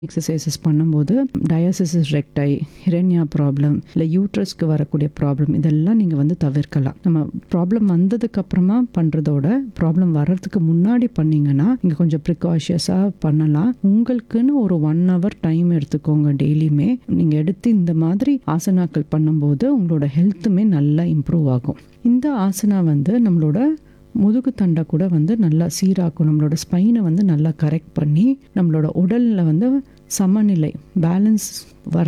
exercises பண்ணும்போது டயாசிசிஸ் ரெக்டை ஹிரண்யா problem இல்லை யூட்ரஸ்க்கு வரக்கூடிய ப்ராப்ளம் இதெல்லாம் நீங்கள் வந்து தவிர்க்கலாம் நம்ம ப்ராப்ளம் வந்ததுக்கு அப்புறமா பண்ணுறதோட ப்ராப்ளம் வர்றதுக்கு முன்னாடி பண்ணீங்கன்னா நீங்கள் கொஞ்சம் ப்ரிகாஷியஸாக பண்ணலாம் உங்களுக்குன்னு ஒரு ஒன் ஹவர் டைம் எடுத்துக்கோங்க டெய்லியுமே நீங்கள் எடுத்து இந்த மாதிரி ஆசனாக்கள் பண்ணும்போது உங்களோட ஹெல்த்துமே நல்லா இம்ப்ரூவ் ஆகும் இந்த ஆசனா வந்து நம்மளோட முதுகு தண்டை கூட வந்து நல்லா சீராக்கும் நம்மளோட ஸ்பைனை வந்து நல்லா கரெக்ட் பண்ணி நம்மளோட உடலில் வந்து சமநிலை பேலன்ஸ் வர